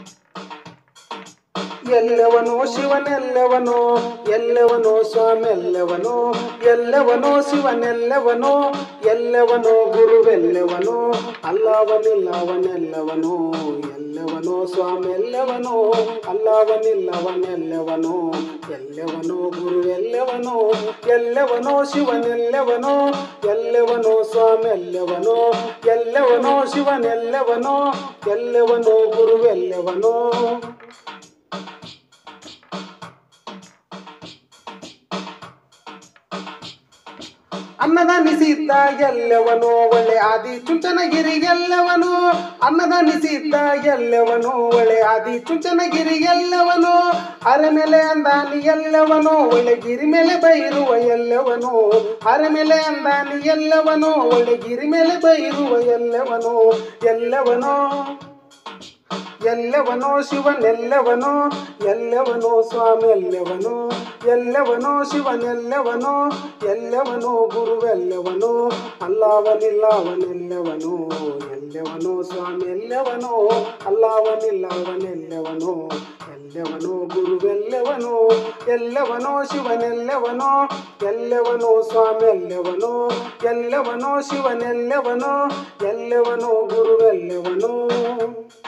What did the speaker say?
ಎಲ್ಲವನೋ ಶಿವನೆಲ್ಲವನೋ ಎಲ್ಲವನೋ ಸ್ವಾಮೆಲ್ಲವನೋ ಎಲ್ಲವನೋ ಶಿವನೆಲ್ಲವನೋ ಎಲ್ಲವನೋ ಗುರುವೆಲ್ಲವನೋ ಅಲ್ಲವನಿಲ್ಲವನೆಲ್ಲವನೋ ಎಲ್ಲವನೋ ಸ್ವಾಮೆಲ್ಲವನೋ ಅಲ್ಲವನಿಲ್ಲವನೆಲ್ಲವನೋ ಎಲ್ಲವನೋ ಗುರುವೆಲ್ಲವನೋ ಎಲ್ಲವನೋ ಶಿವನೆಲ್ಲವನೋ ಎಲ್ಲವನೋ ಸ್ವಾಮೆಲ್ಲವನೋ ಎಲ್ಲವನೋ ಶಿವನೆಲ್ಲವನೋ ಎಲ್ಲವನೋ ಗುರುವೆಲ್ಲವನೋ ಅನ್ನದಾನಿಸಿದ್ದ ಎಲ್ಲವನು ಒಳ್ಳೆ ಆದಿ ಚುಂಚನಗಿರಿ ಎಲ್ಲವನು ಅನ್ನದಾನಿಸಿದ್ದ ಎಲ್ಲವನು ಒಳ್ಳೆ ಆದಿ ಚುಂಚನಗಿರಿ ಎಲ್ಲವನು ಅರೆ ಮೇಲೆ ಅಂದಾನಿ ಎಲ್ಲವನು ಒಳ್ಳೆ ಗಿರಿ ಮೇಲೆ ಬೈರುವ ಎಲ್ಲವನು ಅರೆ ಮೇಲೆ ಅಂದಾನಿ ಎಲ್ಲವನು ಒಳ್ಳೆ ಗಿರಿ ಮೇಲೆ ಬೈರುವ ಎಲ್ಲವನು ಎಲ್ಲವನು ಎಲ್ಲವನೋ ಶಿವನೆಲ್ಲವನೋ ಎಲ್ಲವನೋ ಸ್ವಾಮಿ ಎಲ್ಲವನೋ ಎಲ್ಲವನೋ ಶಿವನೆಲ್ಲವನೋ ಎಲ್ಲವನೋ ಗುರುವೆಲ್ಲವನೋ ಅಲ್ಲವನಿಲ್ಲವನೆಲ್ಲವನೋ ಎಲ್ಲವನೋ ಸ್ವಾಮಿ ಎಲ್ಲವನೋ ಅಲ್ಲವನಿಲ್ಲವನೆಲ್ಲವನೋ ಎಲ್ಲವನೋ ಗುರುವೆಲ್ಲವನೋ ಎಲ್ಲವನೋ ಶಿವನೆಲ್ಲವನೋ ಎಲ್ಲವನೋ ಸ್ವಾಮಿ ಎಲ್ಲವನೋ ಎಲ್ಲವನೋ ಶಿವನೆಲ್ಲವನೋ ಎಲ್ಲವನೋ ಗುರುವೆಲ್ಲವನೋ